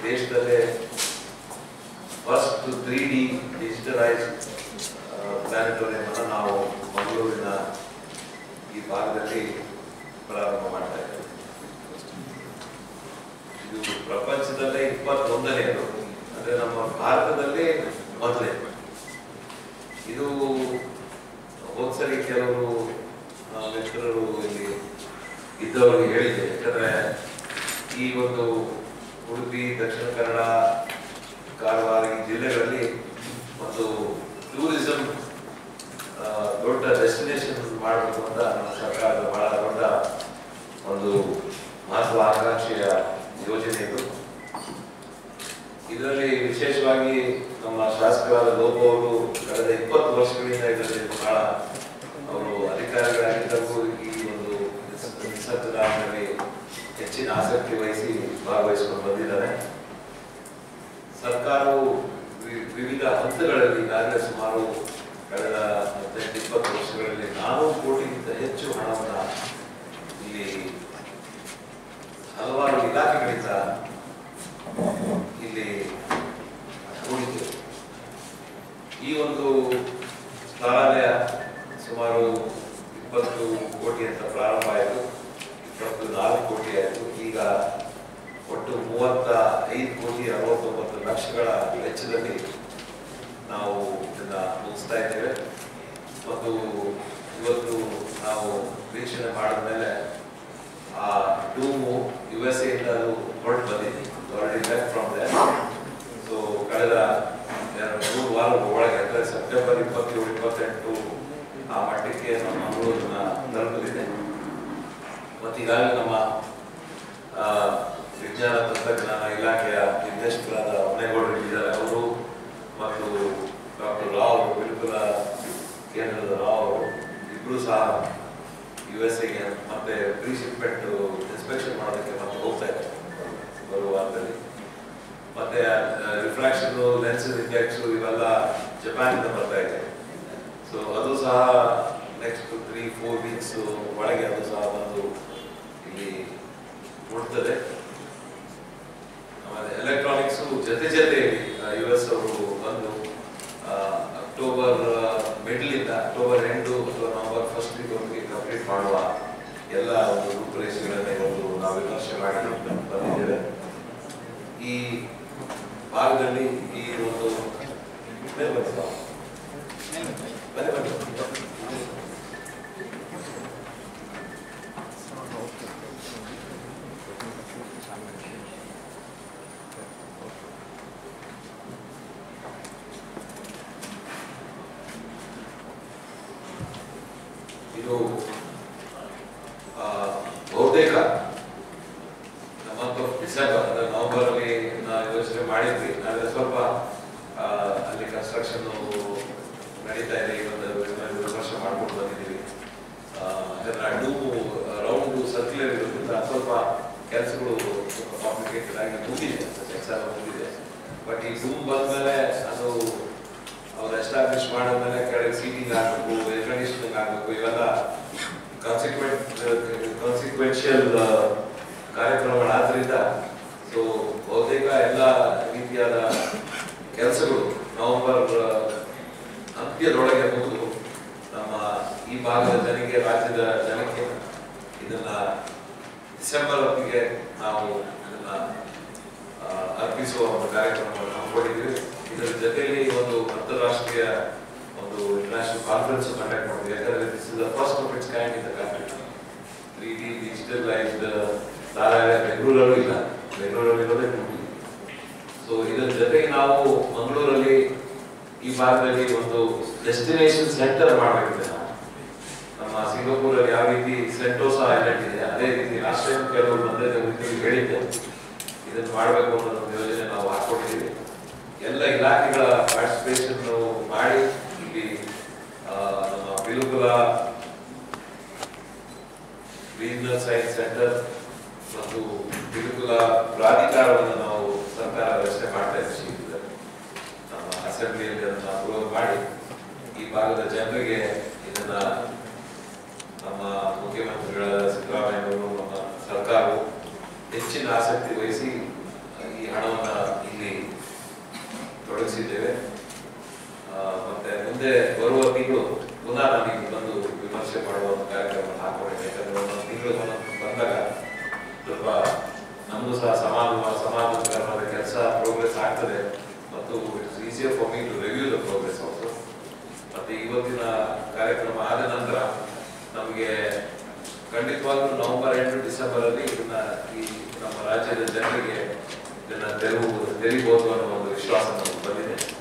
ದೇಶದಲ್ಲೇ first three D digitalise planetarium ಅನ್ನು ನಾವು ಮಂಗಳೂರಿನ ಈ ಭಾಗದಲ್ಲಿ ಪ್ರಾರಂಭ ಮಾಡ್ತಾ ಇದ್ದೇವೆ ಇದು ಪ್ರಪಂಚದಲ್ಲೇ ಇಪ್ಪತ್ತೊಂದನೆಯದು ಅಂದ್ರೆ ನಮ್ಮ ಭಾರತದಲ್ಲಿ ಮೊದಲೇ ಇದು ಹೋದ್ಸರಿ ಕೆಲವರು ಆ, ಮಿತ್ರರು ಇಲ್ಲಿ ಇದ್ದವರಿಗೆ ಹೇಳಿದೆ ಯಾಕಂದ್ರೆ ಈ ಒಂದು ಉಡುಪಿ ದಕ್ಷಿಣ ಕನ್ನಡ ಕಾರವಾರ ಈ ಜಿಲ್ಲೆಗಳಲ್ಲಿ ಒಂದು ಟೂರಿಸಂ ದೊಡ್ಡ ಡೆಸ್ಟಿನೇಷನ್ ಮಾಡಬೇಕು ಅಂತ ನಮ್ಮ ಸರ್ಕಾರದ ಬಹಳ ದೊಡ್ಡ ಒಂದು ಮಹತ್ವಾಕಾಂಕ್ಷೆಯ ಯೋಜನೆ ಇದು ಇದರಲ್ಲಿ ವಿಶೇಷವಾಗಿ ನಮ್ಮ ಶಾಸಕರಾದ ಲೋಬೋ ಅವರು ಕಳೆದ ಇಪ್ಪತ್ತು ವರ್ಷಗಳಿಂದ ಇದರಲ್ಲಿ ಬಹಳ ಅವರು ಅಧಿಕಾರಿಗಳಾಗಿದ್ದಕ್ಕೂ ಈ ಒಂದು ನಿಸರ್ಗಧಾಮದಲ್ಲಿ ಹೆಚ್ಚಿನ ಆಸಕ್ತಿ ವಹಿಸಿ ಭಾಗವಹಿಸಿಕೊಂಡು ಬಂದಿದ್ದಾರೆ ಸರ್ಕಾರವು ವಿ- ವಿವಿಧ ಹಂತಗಳಲ್ಲಿ ಈಗಾಗಲೇ ಸುಮಾರು ಕಳೆದ ಹದಿನೆಂಟು ಇಪ್ಪತ್ತು ವರ್ಷಗಳಲ್ಲಿ ನಾನೂರು ಕೋಟಿಗಿಂತ ಹೆಚ್ಚು ಹಣವನ್ನು ಇಲ್ಲಿ ಹಲವಾರು ಇಲಾಖೆಗಳಿಂದ ಇಲ್ಲಿ ಹೂಡಿಕೆ ಈ ಒಂದು ಸ್ಥಳಾಲಯ ಸುಮಾರು ಇಪ್ಪತ್ತು ಕೋಟಿ ಅಂತ ಪ್ರಾರಂಭ ಆಯಿತು ಇಪ್ಪತ್ತು ನಾಲ್ಕು ಕೋಟಿ ಆಯಿತು ಈಗ ಒಟ್ಟು ಮೂವತ್ತ ಐದು ಕೋಟಿ ಅರವತ್ತೊಂಬತ್ತು ಲಕ್ಷಗಳ ವೆಚ್ಚದಲ್ಲಿ ನಾವು ಇದನ್ನ ಮುಗಿಸ್ತಾ ಇದ್ದೇವೆ ಮತ್ತು ಇವತ್ತು ನಾವು ವೀಕ್ಷಣೆ ಮಾಡಿದ ಮೇಲೆ ಆ ಡೂಮು ಯು ಎಸ್ ಎಯಿಂದ ಅದು ಹೊರಟು ಬಂದಿದೆ already left from they so ಕಳೆದ ಎರಡು ಮೂರು ವಾರದ ಒಳಗೆ ಅಂದರೆ ಸೆಪ್ಟೆಂಬರ್ ಇಪ್ಪತ್ತೇಳು ಇಪ್ಪತ್ತೆಂಟು ಆ ಮಟ್ಟಕ್ಕೆ ನಮ್ಮ ಮಂಗಳೂರನ್ನ ತಲುಪಲಿದೆ ಮತ್ತು ಈಗಾಗಲೇ ನಮ್ಮ ಆ, ವಿಜ್ಞಾನ ತಂತ್ರಜ್ಞಾನ ಇಲಾಖೆಯ ನಿರ್ದೇಶಕರಾದ ಹೊನ್ನೇಗೌಡರು ಇದ್ದಾರೆ ಅವರು ಮತ್ತು ಡಾಕ್ಟರ್ ರಾವ್ ಬಿಲ್ಕುಲ ಕೇಂದ್ರದ ರಾವ್ ಅವರು ಇಬ್ಬರು ಸಹ ಯು ಎಸ್ ಎಗೆ ಮತ್ತೆ ಪ್ರೀ ಶಿಪ್ಮೆಂಟ್ ಇನ್ಸ್ಪೆಕ್ಷನ್ ಮಾಡೋದಕ್ಕೆ ಮತ್ತೆ ಹೋಗ್ತಾ ಇದ್ದಾರೆ ಬರುವ ವಾರದಲ್ಲಿ ಮತ್ತೆ ರಿಫ್ರಾಕ್ಷನ್ ಲೆನ್ಸ್ ಇಂಡೆಕ್ಸ್ ಇವೆಲ್ಲ ಜಪಾನಿಂದ ಬರ್ತಾ ಇದೆ ಸೊ ಅದು ಸಹ ನೆಕ್ಸ್ಟ್ ತ್ರೀ ಫೋರ್ ವೀಕ್ಸ್ ಒಳಗೆ ಅದು ಸಹ ಬಂದು ಇಲ್ಲಿ ಕೊಡ್ತದೆ ಆಮೇಲೆ ಎಲೆಕ್ಟ್ರಾನಿಕ್ಸ್ ಜೊತೆ ಜೊತೆ ಯು ಎಸ್ ಅವರು ಬಂದು ಆ, ಅಕ್ಟೋಬರ್ ಮಿಡ್ಲ್ ಇಂದ ಅಕ್ಟೋಬರ್ ಎಂಟು ಅಥವಾ ನವೆಂಬರ್ ಫಸ್ಟ್ ವೀಕ್ ಕಂಪ್ಲೀಟ್ ಮಾಡುವ ಎಲ್ಲ ಒಂದು ರೂಪುರೇಷೆಗಳನ್ನ ಇವತ್ತು ನಾವು ವಿಮರ್ಶೆ ಮಾಡಿ ಬಂದಿದ್ದೇವೆ ಈ ಭಾಗದಲ್ಲಿ ಈ ಒಂದು ಮೇಲೆ ಬನ್ನಿ ಸರ್. ಬನ್ನಿ ಬನ್ನಿ ಇದು ಆ, ಬಹುತೇಕ ನಮ್ಮ ಡಿಸೆಂಬರ್ ಅಂದ್ರೆ ನವೆಂಬರ್ ಅಲ್ಲಿ ನಾವು ಯೋಚನೆ ಮಾಡಿದ್ವಿ ಆದ್ರೆ ಸ್ವಲ್ಪ ಆ, ಅಲ್ಲಿ ಕನ್ಸ್ಟ್ರಕ್ಷನ್ ನಡೀತಾ ಇದೆ ಈ ಒಂದು ವಿಮರ್ಶೆ ಮಾಡ್ಕೊಂಡು ಬಂದಿದ್ದೀವಿ ಡೂಮು ರೌಂಡ್ ಸರ್ಕ್ಯುಲರ್ ಇರೋದ್ರಿಂದ ಸ್ವಲ್ಪ ಕೆಲಸಗಳು ಸ್ವಲ್ಪ ಕಾಂಪ್ಲಿಕೇಟೆಡ್ ಆಗಿ ಮುಗಿದಿದೆ ಕೆಲಸ ಎಲ್ಲ ಮುಗಿದಿದೆ ಬಟ್ ಈ ಡೂಮ್ ಬಂದ್ಮೇಲೆ ಅದು ಅವ್ರು ಎಸ್ಟಾಬ್ಲಿಷ್ ಮಾಡಿದ್ಮೇಲೆ ಕೆಳಗೆ ಸೀಟಿಂಗ್ ಆಗಬೇಕು ಏರ್ ಕಂಡೀಷನಿಂಗ್ ಆಗಬೇಕು ಇವೆಲ್ಲ ಕಾನ್ಸಿಕ್ವೆಂಟ್ ಕಾನ್ಸಿಕ್ವೆನ್ಷಿಯಲ್ ಕಾರ್ಯಕ್ರಮಗಳಾದ್ರಿಂದ ಸೊ ಬಹುತೇಕ ಎಲ್ಲ ರೀತಿಯಾದ ಕೆಲಸಗಳು ನವೆಂಬರ್ ಅಂತ್ಯದೊಳಗೆ ಮುಗಿದು ನಮ್ಮ ಈ ಭಾಗದ ಜನಕ್ಕೆ ರಾಜ್ಯದ ಜನಕ್ಕೆ ಇದನ್ನ ಡಿಸೆಂಬರ್ ಹೊತ್ತಿಗೆ ನಾವು ಇದನ್ನ ಆ, ಅರ್ಪಿಸುವ ಒಂದು ಕಾರ್ಯಕ್ರಮವನ್ನು ಹಮ್ಮಿಕೊಂಡಿದ್ದೀವಿ ಇದರ ಜೊತೆಯಲ್ಲಿ ಒಂದು ಅಂತಾರಾಷ್ಟ್ರೀಯ ಒಂದು ಇಂಟರ್ನ್ಯಾಷನಲ್ ಕಾನ್ಫರೆನ್ಸ್ ಕಂಡಕ್ಟ್ ಮಾಡಿದ್ವಿ ಯಾಕಂದ್ರೆ this is the first of its kind in the country three D digitalised ಧಾರಾವಾಹಿ ಬೆಂಗಳೂರಲ್ಲೂ ಇಲ್ಲ ಬೆಂಗಳೂರಲ್ಲಿ ಇರೋದೇ ಟೂ ಸೊ ಇದರ ಜೊತೆಗೆ ನಾವು ಮಂಗಳೂರಲ್ಲಿ ಈ ಭಾಗದಲ್ಲಿ ಒಂದು ಡೆಸ್ಟಿನೇಷನ್ ಸೆಂಟರ್ ಮಾಡಬೇಕಿದೆ ನಾವು ನಮ್ಮ ಸಿಂಗಾಪುರಲ್ಲಿ ಯಾವ ರೀತಿ ಸೆಂಟೋಸಾ ಐಲ್ಯಾಂಡ್ ಇದೆ ಅದೇ ರೀತಿ ಲಾಸ್ಟ್ ಟೈಮ್ ಕೆಲವರು ಬಂದಿದ್ದೆ ಉಡುಪಿಗೆ ಹೇಳಿದ್ದೆ ಇದನ್ನು ಮಾಡಬೇಕು ಅನ್ನೋ ಒಂದು ಯೋಜನೆ ನಾವು ಹಾಕೊಂಡಿದ್ದೀವಿ ಎಲ್ಲ ಇಲಾಖೆಗಳ ಪಾರ್ಟಿಸಿಪೇಷನ್ ಮಾಡಿ ಇಲ್ಲಿ ಆ, ನಮ್ಮ ಪಿಲುಕುಲ ರೀಜನಲ್ ಸೈನ್ಸ್ ಸೆಂಟರ್ ಮತ್ತು ಪಿಲುಕುಲ ಪ್ರಾಧಿಕಾರವನ್ನು ನಾವು ಸರ್ಕಾರ ರಚನೆ ಮಾಡ್ತಾ ಇದ್ದೀವಿ ಶೀಘ್ರದಲ್ಲಿ. ನಮ್ಮ ಅಸೆಂಬ್ಲಿಯಲ್ಲಿ ಅದನ್ನು ಅಪ್ರೂವ್ ಮಾಡಿ ಈ ಭಾಗದ ಜನರಿಗೆ ಇದನ್ನ ನಮ್ಮ ಮುಖ್ಯಮಂತ್ರಿಗಳಾದ ಸಿದ್ದರಾಮಯ್ಯ ಅವರು ನಮ್ಮ ಸರ್ಕಾರವು ಹೆಚ್ಚಿನ ಆಸಕ್ತಿ ವಹಿಸಿ ಈ ಹಣವನ್ನು ತೊಡಗಿಸಿದ್ದೇವೆ ಆ, ಮತ್ತೆ ಮುಂದೆ ಬರುವ ತಿಂಗಳು ಪುನಃ ನಾನು ಇಲ್ಲಿ ಬಂದು ವಿಮರ್ಶೆ ಮಾಡುವ ಒಂದು ಕಾರ್ಯಕ್ರಮ ಹಾಕೊಂಡಿದ್ದೆ ಯಾಕಂದ್ರೆ ಒಂದೊಂದು ತಿಂಗಳು ಒಂದೊಂದು ಬಂದಾಗ ಸ್ವಲ್ಪ ನಮಗೂ ಸಹ ಸಮಾನ ಸಮಾಜಕರಣದ ಕೆಲಸ ಪ್ರೋಗ್ರೆಸ್ ಆಗ್ತದೆ ಮತ್ತು it's easier for me to review the progress also ಮತ್ತೆ ಇವತ್ತಿನ ಕಾರ್ಯಕ್ರಮ ಆದ ನಂತರ ನಮಗೆ ಖಂಡಿತವಾಗ್ಲೂ ನವೆಂಬರ್ ಎಂಟು ಡಿಸೆಂಬರ್ ಅಲ್ಲಿ ಇದನ್ನ ಈ ನಮ್ಮ ರಾಜ್ಯದ ಜನರಿಗೆ ಇದನ್ನ ತೆರವು ತೆರಿಬಹುದು ಅನ್ನೋ ಒಂದು ವಿಶ್ವಾಸ ನಮಗೆ ಬಂದಿದೆ